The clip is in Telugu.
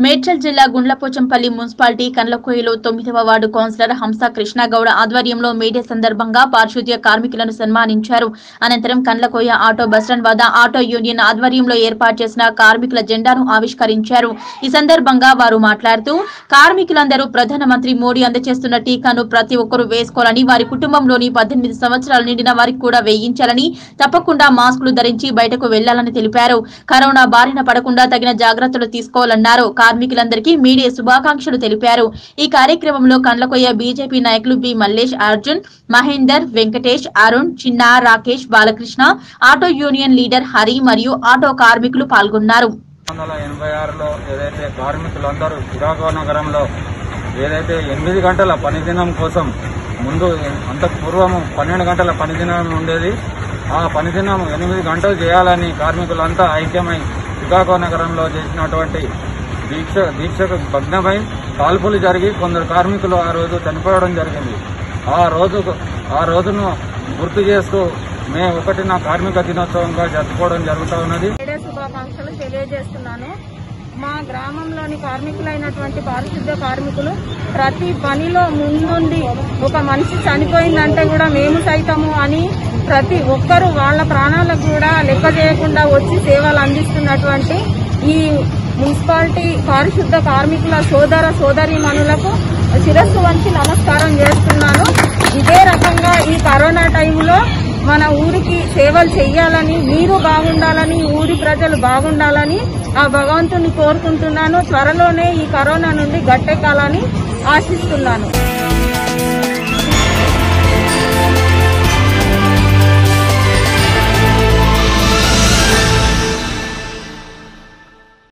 మేడ్చల్ జిల్లా గుండ్లపోచంపల్లి మున్సిపాలిటీ కండ్లకోయలో తొమ్మిదవ వార్డు కౌన్సిలర్ హంస కృష్ణగౌడ ఆధ్వర్యంలో మేడే సందర్భంగా పారిశుద్ధ్య కార్మికులను సన్మానించారు అనంతరం కండ్లకోయ ఆటో బస్టాండ్ వద్ద ఆటో యూనియన్ ఆధ్వర్యంలో ఏర్పాటు చేసిన కార్మికుల జెండాను ఆవిష్కరించారు ఈ సందర్భంగా వారు మాట్లాడుతూ కార్మికులందరూ ప్రధానమంత్రి మోడీ అందజేస్తున్న టీకాను ప్రతి ఒక్కరూ వేసుకోవాలని వారి కుటుంబంలోని పద్దెనిమిది సంవత్సరాలు నిండిన వారికి కూడా వేయించాలని తప్పకుండా మాస్కులు ధరించి బయటకు వెళ్లాలని తెలిపారు కరోనా బారిన పడకుండా తగిన జాగ్రత్తలు తీసుకోవాలన్నారు కార్మికులందరికీ మీడియా శుభాకాంక్షలు తెలిపారు ఈ కార్యక్రమంలో కండ్లకొయ్య బీజేపీ నాయకులు బి మల్లేష్ అర్జున్ మహేందర్ వెంకటేష్ అరుణ్ చిన్న Rakesh Balakrishna auto union leader Hari మరియు ఆటో కార్మికులు పాల్గొన్నారు వందల ఎనభై ఆరులో ఏదైతే కార్మికులందరూ చిరాగో నగరంలో ఏదైతే ఎనిమిది గంటల పనిదినం కోసం ముందు అంతకు పూర్వము పన్నెండు గంటల పనిదినం ఉండేది ఆ పనిదినం ఎనిమిది గంటలు చేయాలని కార్మికులంతా ఐక్యమై చికాగో నగరంలో చేసినటువంటి దీక్ష దీక్షకు భగ్నమై కాల్పులు జరిగి కొందరు కార్మికులు ఆ రోజు చనిపోవడం జరిగింది ఆ రోజు ఆ రోజును గుర్తు చేస్తూ మే ఒకటిన కార్మిక దినోత్సవంగా జరుపుకోవడం జరుగుతూ ఉన్నది మేడే శుభాకాంక్షలు తెలియజేస్తున్నాను మా గ్రామంలోని కార్మికులైనటువంటి పారిశుద్ధ్య కార్మికులు ప్రతి పనిలో ముందుండి ఒక మనిషి చనిపోయిందంటే కూడా మేము సైతము అని ప్రతి ఒక్కరూ వాళ్ళ ప్రాణాలకు కూడా లెక్క చేయకుండా వచ్చి సేవలు అందిస్తున్నటువంటి ఈ మున్సిపాలిటీ పారిశుద్ధ కార్మికుల సోదర సోదరీమణులకు శిరస్సు వంచి నమస్కారం చేస్తున్నాను ఇదే రకంగా ఈ కరోనా టైంలో మన ఊరికి సేవలు చెయ్యాలని మీరు బాగుండాలని ఊరి ప్రజలు బాగుండాలని ఆ భగవంతుని కోరుకుంటున్నాను త్వరలోనే ఈ కరోనా నుండి గట్టెక్కాలని ఆశిస్తున్నాను